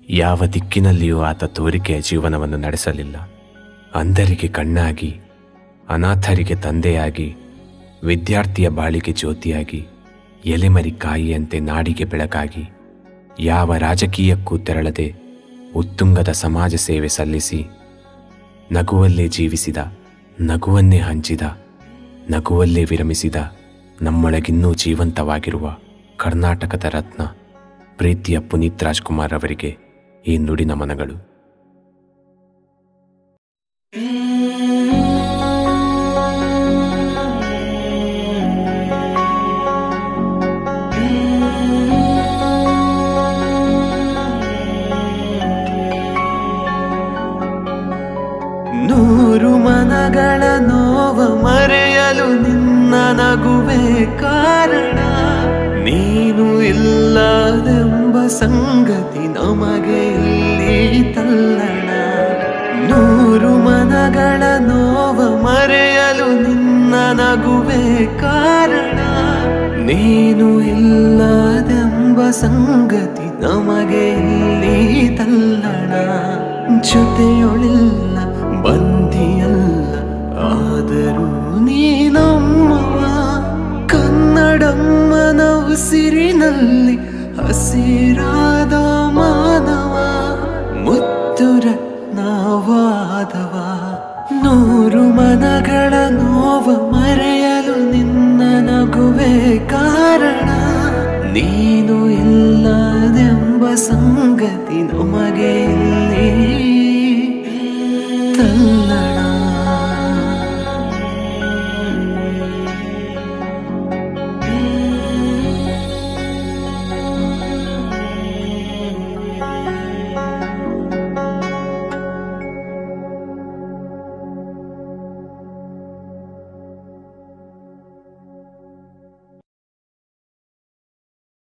ಯಾವ ದಿಕ್ಕಿನಲ್ಲಿಯೂ ಆತ ತೋರಿಕೆಯ ಜೀವನವನ್ನು ನಡೆಸಲಿಲ್ಲ ಅಂಧರಿಗೆ ಕಣ್ಣಾಗಿ ಅನಾಥರಿಗೆ ತಂದೆಯಾಗಿ ವಿದ್ಯಾರ್ಥಿಯ ಬಾಳಿಗೆ ಜ್ಯೋತಿಯಾಗಿ ಎಲೆಮರಿ ಕಾಯಿಯಂತೆ ನಾಡಿಗೆ ಬೆಳಕಾಗಿ ಯಾವ ರಾಜಕೀಯಕ್ಕೂ ತೆರಳದೆ ಉತ್ತುಂಗದ ಸಮಾಜ ಸೇವೆ ಸಲ್ಲಿಸಿ ನಗುವಲ್ಲೇ ಜೀವಿಸಿದ ನಗುವನ್ನೇ ಹಂಚಿದ ನಗುವಲ್ಲೇ ವಿರಮಿಸಿದ ನಮ್ಮೊಳಗಿನ್ನೂ ಜೀವಂತವಾಗಿರುವ ಕರ್ನಾಟಕದ ರತ್ನ ಪ್ರೀತಿಯ ಪುನೀತ್ ರಾಜ್ಕುಮಾರ್ ಅವರಿಗೆ ಈ ನುಡಿ ನಮನಗಳು ನೂರು ಮನಗಳ ನೋವ ಮರೆಯಲು ನಿನ್ನ ನಗುವೆ ಕಾರಣ ನೀನು ಇಲ್ಲದೆಂಬ ಸಂಗತಿ ನಮಗೆ ಇಲ್ಲಿ ತಲ್ಲಣ ನೂರು ಮನಗಳ ನೋವ ಮರೆಯಲು ನಿನ್ನ ನಗುವೆ ಕಾರಣ ನೀನು ಇಲ್ಲದೆಂಬ ಸಂಗತಿ ನಮಗೆ ಇಲ್ಲಿ ತಲ್ಲಣ ಜೊತೆಯೊಳಿಲ್ಲ ಬಂದಿಯಲ್ಲ ಆದರೂ ನೀನಮ್ಮವ ಕನ್ನಡಮ್ಮನ ಉಸಿರಿನಲ್ಲಿ ಹಸಿರಾದ ಮಾನವ ಮುತ್ತು ರತ್ನವಾದವ ನೂರು ಮನಗಳ ನೋವ ಮರೆಯಲು ನಿನ್ನ ನಗುವೆ ಕಾರಣ ನೀನು ಇಲ್ಲದೆಂಬ ಸಂಗತಿ ನಮಗೆ ಇಲ್ಲಿ ತಲ್ಲ